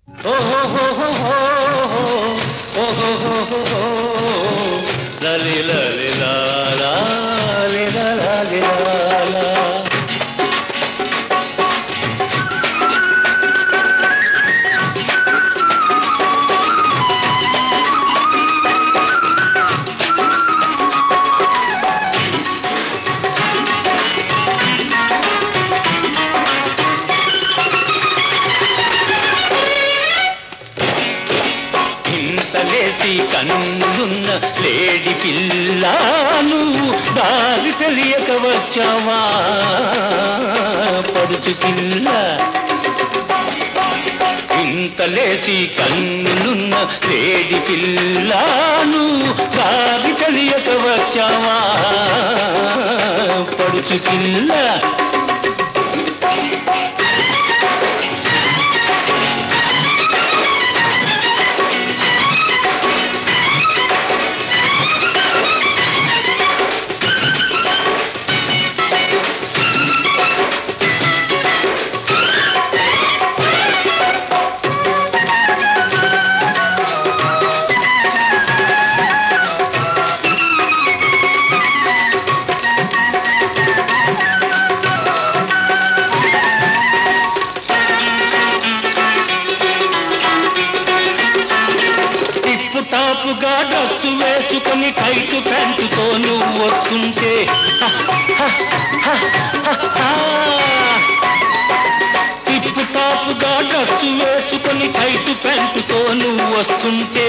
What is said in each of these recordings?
లలి లలి లా లా లి లా లా లి లా లా. ఇంతలేసి కన్నున్న లేడి పిల్లాను దారి తెలియక వచ్చావా పడుచు పిల్ల ఇంతలేసి కన్నులున్న లేడి పిల్లాను దారి తెలియక వచ్చావా పడుచు పిల్ల టిప్పు టాపుగా డ్రస్సు వేసుకుని టైట్ ప్యాంటుతో నువ్వు వస్తుంటే హ, హ, హ, హ, హ. టిప్పు టాపుగా డ్రస్సు వేసుకుని టైట్ ప్యాంటుతో నువ్వు వస్తుంటే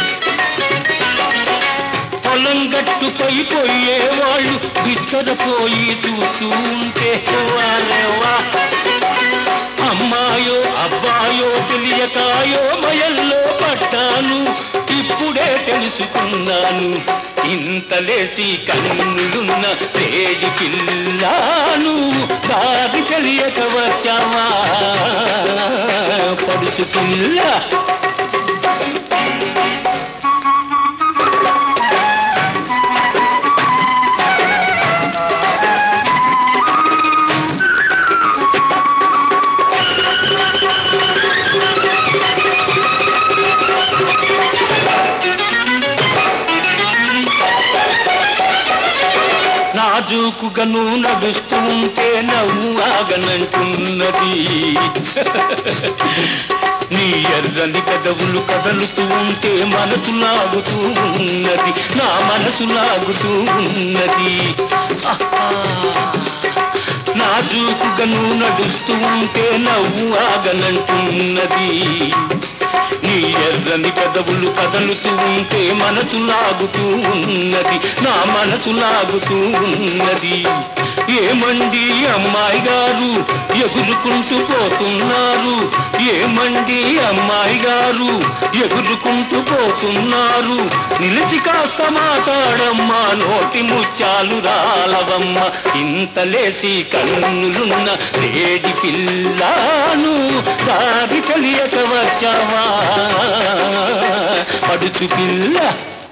పొలం గట్టుపై పోయేవాళ్ళు బిచ్చరపోయి చూస్తూ ఉంటే వారేవా అమ్మాయో అబ్బాయో తెలియకాయో మయల్లో పడ్డాను ఇప్పుడే తెలుసుకున్నాను ఇంతలేసి కన్నులున్న తేడి పిల్లాను దారి తెలియక వచ్చావా పడుచు పిల్ల నాజూకుగను నడుస్తూ ఉంటే నవ్వు ఆగనంటున్నది నీ ఎర్రని కదవులు కదలుతూ ఉంటే మనసు లాగుతూ ఉన్నది నా మనసు లాగుతూ ఉన్నది ఆహా. నాజూకుగను నడుస్తూ ఉంటే నవ్వు ఆగనంటున్నది నీ ఎర్రని కదవులు కదలుతూ ఉంటే మనసు లాగుతూ ఉన్నది నా మనసు లాగుతూ ఉన్నది ఏమండి అమ్మాయి గారు ఎగురుకుంటూ పోతున్నారు ఏమండి అమ్మాయి గారు ఎగురుకుంటూ పోతున్నారు నిలిచి కాస్త మాట్లాడమ్మా నోటి ముత్యాలు రాలవమ్మ ఇంతలేసి కన్నులున్న లేడి పిల్లాను దారి తెలియక వచ్చావా పడుచు పిల్ల